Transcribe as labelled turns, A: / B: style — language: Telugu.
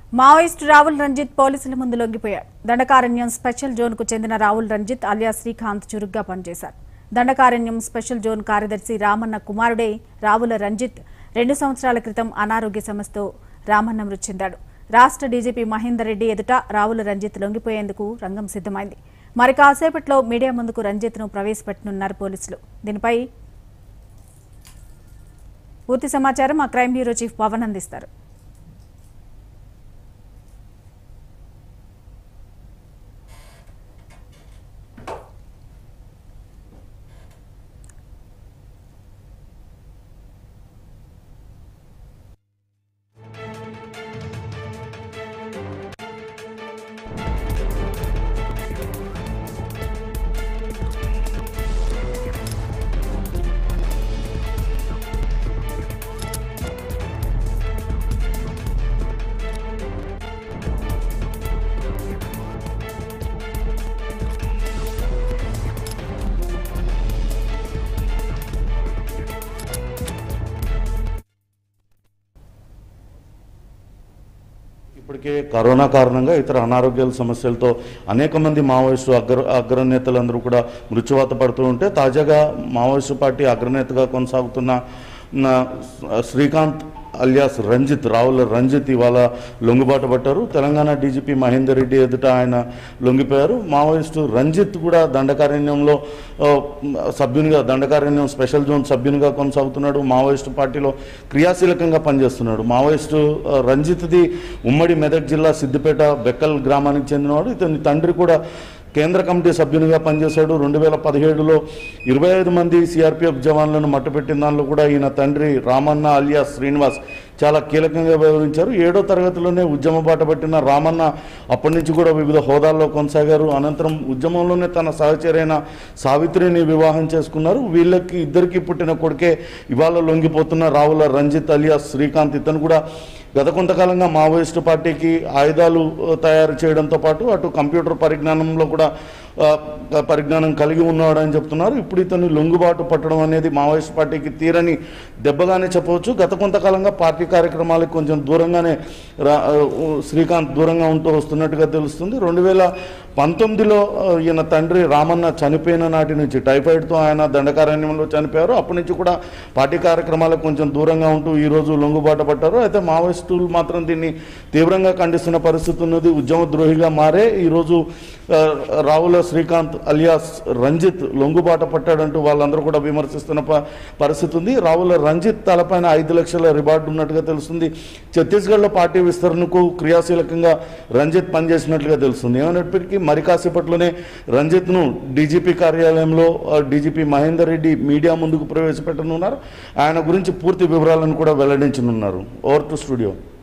A: మావోయిస్టు రావుల్ రంజిత్ పోలీసుల ముందు లొంగిపోయాడు దండకారణ్యం స్పెషల్ జోన్కు చెందిన రావుల్ రంజిత్ అలియా శ్రీకాంత్ చురుగ్గా పనిచేశారు దండకారణ్యం స్పెషల్ జోన్ కార్యదర్శి రామన్న కుమారుడే రావుల రంజిత్ రెండు సంవత్సరాల క్రితం అనారోగ్య సమస్యతో రామన్న మృతి చెందాడు రాష్ట్ర డీజీపీ మహేందర్ రెడ్డి ఎదుట రావుల రంజిత్ లొంగిపోయేందుకు రంగం సిద్ధమైంది మరి కాసేపట్లో మీడియా ముందుకు రంజిత్ను ప్రవేశపెట్టనున్నారు పోలీసులు దీనిపై పూర్తి సమాచారం మా క్రైమ్ బ్యూరో చీఫ్ పవన్ అందిస్తారు
B: ఇప్పటికే కరోనా కారణంగా ఇతర అనారోగ్యాల సమస్యలతో అనేక మంది మావోయిస్టు అగ్ర అగ్రనేతలందరూ కూడా మృత్యువాత పడుతూ ఉంటే తాజాగా మావోయిస్టు పార్టీ అగ్రనేతగా కొనసాగుతున్న నా శ్రీకాంత్ అలియాస్ రంజిత్ రావుల రంజిత్ ఇవాళ లొంగుబాటు పట్టారు తెలంగాణ డీజీపీ మహేందర్ రెడ్డి ఎదుట ఆయన లొంగిపోయారు మావోయిస్టు రంజిత్ కూడా దండకారణ్యంలో ఆ, సభ్యునిగా దండకారణ్యం స్పెషల్ జోన్ సభ్యునిగా కొనసాగుతున్నాడు మావోయిస్టు పార్టీలో క్రియాశీలకంగా పనిచేస్తున్నాడు మావోయిస్టు ఆ, రంజిత్ది ఉమ్మడి మెదక్ జిల్లా సిద్దిపేట బెక్కల్ గ్రామానికి చెందినవాడు ఇతని తండ్రి కూడా కేంద్ర కమిటీ సభ్యునిగా పనిచేశాడు రెండు వేల పదిహేడులో ఇరవై ఐదు మంది సిఆర్పిఎఫ్ జవాన్లను మట్టుపెట్టిన దానిలో కూడా ఈయన తండ్రి రామన్న అలియా శ్రీనివాస్ చాలా కీలకంగా వ్యవహరించారు ఏడో తరగతిలోనే ఉద్యమ బాట పట్టిన రామన్న అప్పటి నుంచి కూడా వివిధ హోదాల్లో కొనసాగారు అనంతరం ఉద్యమంలోనే తన సహచరైన సావిత్రిని వివాహం చేసుకున్నారు వీళ్ళకి ఇద్దరికి పుట్టిన కొడుకే ఇవాళ లొంగిపోతున్న రావుల రంజిత్ అలియా శ్రీకాంత్ ఇతను కూడా గత కొంతకాలంగా మావోయిస్టు పార్టీకి ఆయుధాలు ఆ, తయారు చేయడంతో పాటు అటు కంప్యూటర్ పరిజ్ఞానంలో కూడా ఆ, పరిజ్ఞానం కలిగి ఉన్నాడని చెప్తున్నారు ఇప్పుడు ఇతను లొంగుబాటు పట్టడం అనేది మావోయిస్ట్ పార్టీకి తీరని దెబ్బగానే చెప్పవచ్చు గత కొంతకాలంగా పార్టీ కార్యక్రమాలకు కొంచెం దూరంగానే రా- ఆ, శ్రీకాంత్ దూరంగా ఉంటూ వస్తున్నట్టుగా తెలుస్తుంది రెండు వేల పంతొమ్మిదిలో ఆ, ఈయన తండ్రి రామన్న చనిపోయిన నాటి నుంచి టైఫాయిడ్తో ఆయన దండకారణ్యంలో చనిపోయారు అప్పటి నుంచి కూడా పార్టీ కార్యక్రమాలకు కొంచెం దూరంగా ఉంటూ ఈ రోజు లొంగుబాట పట్టారు అయితే మావోయిస్టులు మాత్రం దీన్ని తీవ్రంగా ఖండిస్తున్న పరిస్థితి ఉన్నది ఉద్యమ ద్రోహిగా మారే ఈరోజు ఆ, రావుల శ్రీకాంత్ అలియాస్ రంజిత్ లొంగుబాట పట్టాడంటూ వాళ్ళందరూ కూడా విమర్శిస్తున్న ప- పరిస్థితి ఉంది రావుల రంజిత్ తలపైన ఐదు లక్షల రివార్డు ఉన్నట్టుగా తెలుస్తుంది ఛత్తీస్గఢ్లో పార్టీ విస్తరణకు క్రియాశీలకంగా రంజిత్ పనిచేసినట్లుగా తెలుస్తుంది ఏమైనప్పటికీ మరి కాసేపట్లోనే రంజిత్ను డీజీపీ కార్యాలయంలో ఆ, డీజీపీ మహేందర్ రెడ్డి మీడియా ముందుకు ప్రవేశపెట్టనున్నారు ఆయన గురించి పూర్తి వివరాలను కూడా వెల్లడించనున్నారు ఓవర్ టు స్టూడియో